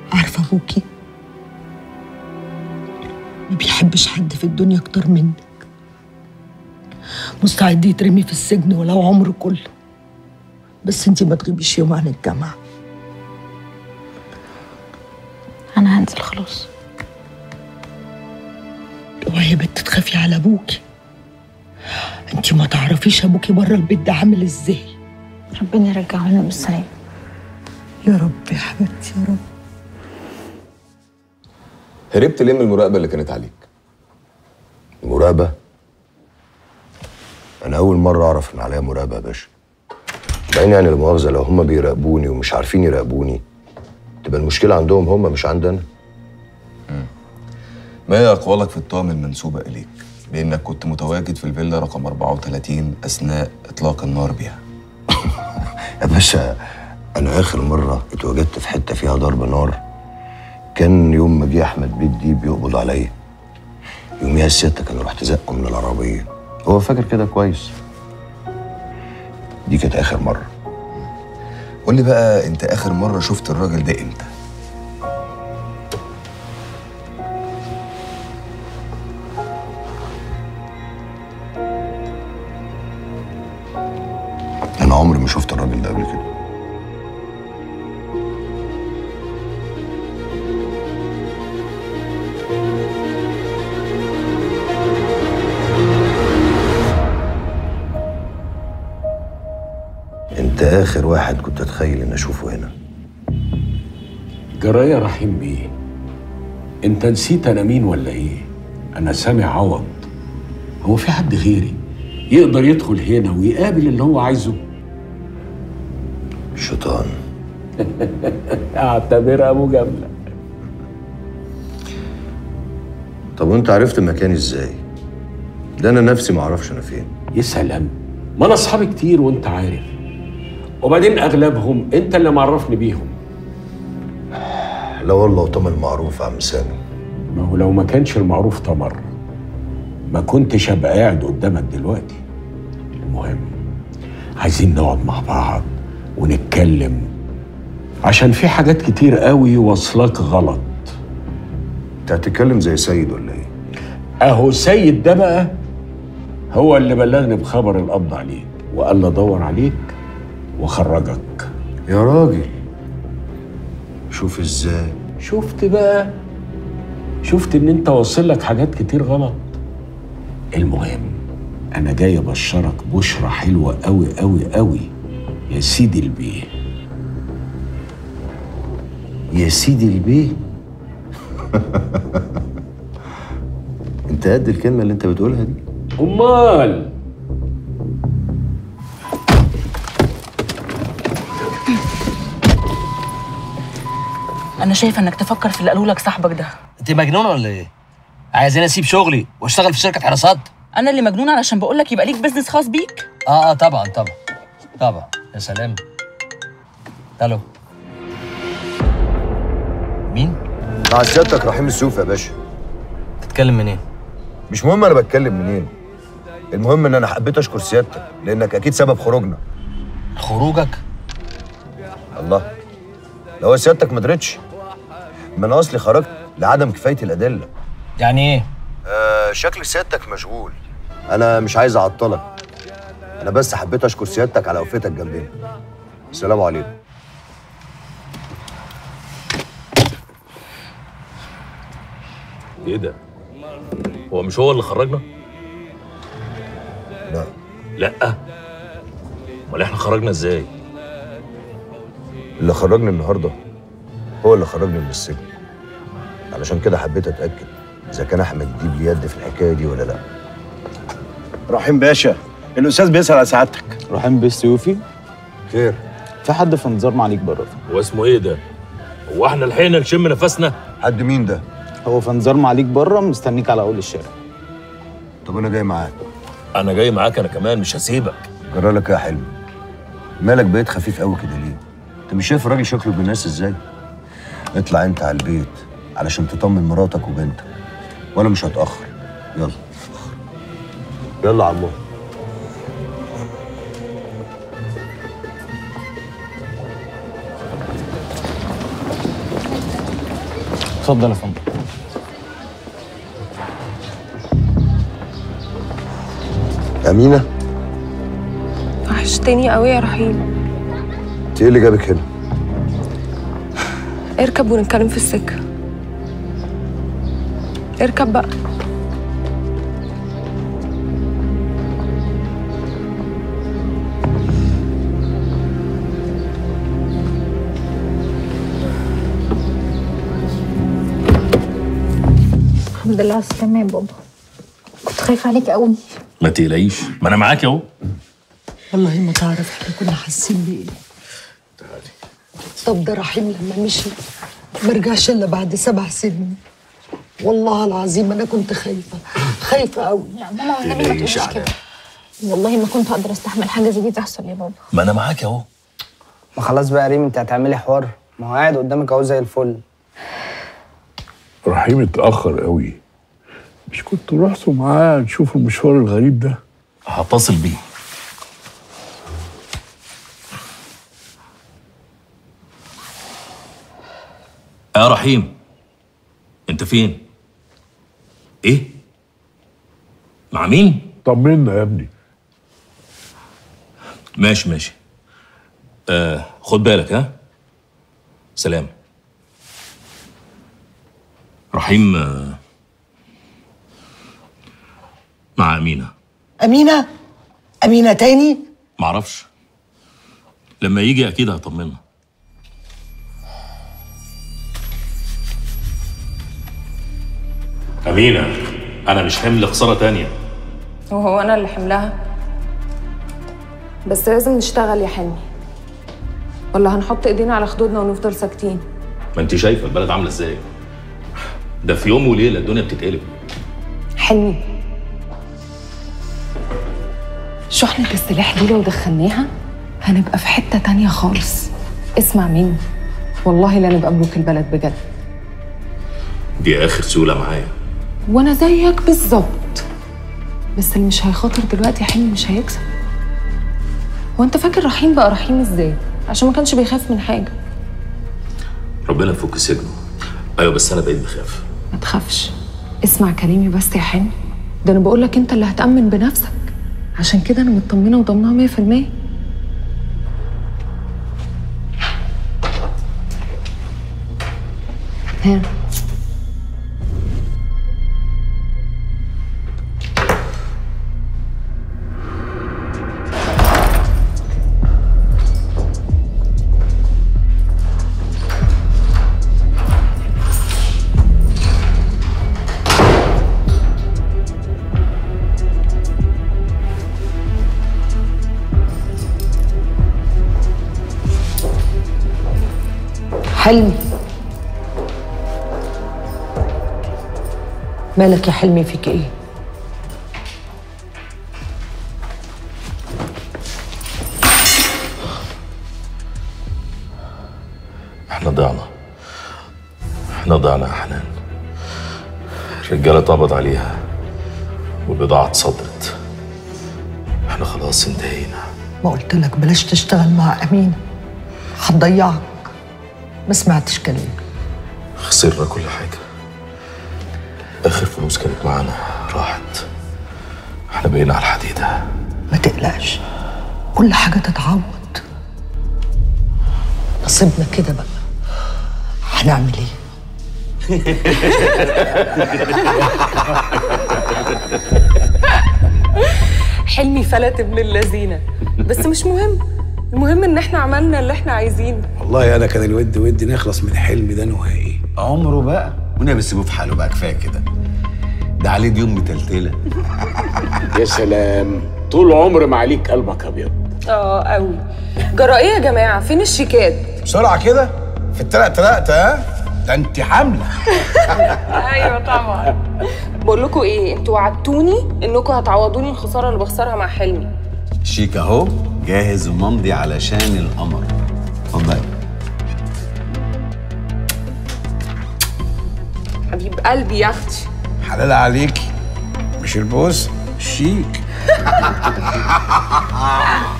عارفة أبوكي ما بيحبش حد في الدنيا أكتر منك مستعد يترمي في السجن ولو عمره كله بس انتي ما تغيبيش يوم عن الجامعة انا هنزل خلاص اوعي يا بنت تخافي على ابوكي انتي ما تعرفيش ابوكي بره البيت ده عامل ازاي ربنا يرجعه لنا بالسلامه يا رب يا حبيبتي يا رب هربت ليه من المراقبه اللي كانت عليك مراقبة أنا أول مرة أعرف إن عليا مراقبة يا باشا بعدين يعني المؤاخذة لو هما بيراقبوني ومش عارفين يراقبوني تبقى المشكلة عندهم هما مش عندنا ما هي اقوالك في التهم المنسوبه اليك بانك كنت متواجد في الفيلا رقم 34 اثناء اطلاق النار بها يا باشا أنا آخر مرة اتواجدت في حتة فيها ضرب نار كان يوم ما جه أحمد بيت دي بيقبض عليا يوميها سيادتك أنا رحت زقه من العربية هو فاكر كده كويس دي كانت آخر مرة قول لي بقى انت اخر مره شفت الراجل ده امتى أنا عمري ما شفت الراجل ده قبل كده أنت آخر واحد كنت أتخيل إن أشوفه هنا جرايه رحيم بيه انت نسيت انا مين ولا ايه انا سامع عوض هو في حد غيري يقدر يدخل هنا ويقابل اللي هو عايزه الشيطان اعتبرها مجامله طب وأنت عرفت مكاني إزاي؟ ده أنا نفسي ما أعرفش أنا فين يا سلام ما انا اصحابي كتير وانت عارف وبعدين اغلبهم انت اللي معرفني بيهم لا والله وطمن معروف يا عم سامي ما هو لو ما كانش المعروف تمر ما كنتش ابقى قاعد قدامك دلوقتي المهم عايزين نقعد مع بعض ونتكلم عشان في حاجات كتير قوي واصلاك غلط أنت هتتكلم زي سيد ولا إيه؟ اهو سيد ده بقى هو اللي بلغني بخبر القبض عليك وقال لي ادور عليك واخرجك يا راجل شوف إزاي شفت بقى شفت ان انت واصل لك حاجات كتير غلط المهم انا جاي ابشرك بشرة حلوة قوي قوي قوي يا سيدي البيه يا سيدي البيه انت قد الكلمه اللي انت بتقولها دي امال انا شايفه انك تفكر في اللي قاله لك صاحبك ده انت مجنونه ولا ايه؟ عايزاني اسيب شغلي واشتغل في شركه حراسات؟ انا اللي مجنونه علشان بقول لك يبقى ليك بيزنس خاص بيك اه اه طبعا طبعا طبعا يا سلام الو مين؟ مع سيادتك رحيم السيوف يا باشا تتكلم منين؟ مش مهم انا بتكلم منين المهم ان انا حبيت اشكر سيادتك لانك اكيد سبب خروجنا خروجك؟ الله لو سيادتك ما درتش ما انا اصلي خرجت لعدم كفايه الادله يعني ايه؟ آه شكل سيادتك مشغول انا مش عايز اعطلك انا بس حبيت اشكر سيادتك على وقفتك جنبنا السلام عليكم ايه ده؟ هو مش هو اللي خرجنا؟ لا لا امال احنا خرجنا ازاي؟ اللي خرجني النهارده هو اللي خرجني من السجن علشان كده حبيت اتاكد اذا كان احمد يجيب لي يد في الحكايه دي ولا لا رحيم باشا الاستاذ بيسال على سعادتك رحيم بالسيوفي خير في حد في انتظار معاليك بره هو اسمه ايه ده؟ هو احنا لحقنا نشم نفسنا؟ حد مين ده هو في انتظار معاليك بره مستنيك على اول الشارع طب انا جاي معاك انا جاي معاك انا كمان مش هسيبك جرى لك إيه يا حلمي مالك بقيت خفيف قوي كده ليه انت مش شايف الراجل شكله بالناس ازاي اطلع انت على البيت علشان تطمن مراتك وبنتك وانا مش هتاخر يلا يلا يا عمو اتفضل يا فندم امينه وحشتني قوي يا رحيم انت ايه اللي جابك هنا اركب ونتكلم في السكة اركب بقى الحمد لله على السلامة يا بابا كنت خايفة عليك قوي ما تقلقيش ما انا معاك اهو والله ما تعرف احنا كنا حاسين بايه طب ده رحيم لما مشي ما رجعش الا بعد سبع سنين والله العظيم انا كنت خايفه خايفه قوي لا ماما والنبي ما تقوليش كده والله ما كنت اقدر استحمل حاجة زي دي تحصل يا بابا ما انا معاك اهو ما خلاص بقى يا ريم انت هتعملي حوار ما هو قاعد قدامك اهو زي الفل رحيم اتأخر قوي مش كنت رحتوا معاه نشوف المشوار الغريب ده هتصل بيه يا رحيم انت فين ايه مع مين طمنا يا ابني ماشي ماشي آه خد بالك ها سلام رحيم آه مع أمينة امينه امينه تاني معرفش لما يجي أكيد هطمنها أمينة أنا مش حمل خسارة تانية وهو انا اللي حملها بس لازم نشتغل يا حلمي ولا هنحط ايدينا على خدودنا ونفضل ساكتين ما أنت شايفة البلد عاملة إزاي ده في يوم وليلة الدنيا بتتقلب حلمي شحنة السلاح دي لو دخلناها هنبقى في حتة تانية خالص اسمع مني والله لا نبقى ملوك البلد بجد دي آخر سهولة معايا وانا زيك بالظبط بس اللي مش هيخاطر دلوقتي يا حلمي مش هيكسب هو انت فاكر رحيم بقى رحيم ازاي عشان ما كانش بيخاف من حاجه ربنا يفك سجنه أيوة بس أنا بقيت بخاف ما تخافش اسمع كلامي بس يا حلمي ده انا بقول لك انت اللي هتامن بنفسك عشان كده انا مطمنه وضامنها 100% ها حلمي مالك يا حلمي فيك ايه احنا ضعنا احنا ضعنا يا حنان الرجالة اتقبض عليها والبضاعة اتصدرت احنا خلاص انتهينا ما قلت لك بلاش تشتغل مع امين هتضيعك ما سمعتش كلامي خسرنا كل حاجة آخر فلوس كانت معانا راحت احنا بقينا على الحديدة ما تقلقش كل حاجة تتعوض نصيبنا كده بقى هنعمل ايه حلمي فلت ابن اللذينه بس مش مهم المهم ان احنا عملنا اللي احنا عايزينه والله انا كان الود ودي نخلص من حلمي ده نهائي عمره بقى ونبي سيبوه في حاله بقى كفايه كده ده عليه ديون متلتله يا سلام طول عمر ما عليك قلبك ابيض اه قوي جرى ايه يا جماعه فين الشيكات بسرعه كده في التلات تلات ها ده انت حامله ايوه طبعا بقول لكم ايه انتوا وعدتوني انكم هتعوضوني الخساره اللي بخسرها مع حلمي شيك اهو جاهز وممضي علشان القمر اتفضلي حبيب قلبي يا اختي حلال عليكي مش البوس شيك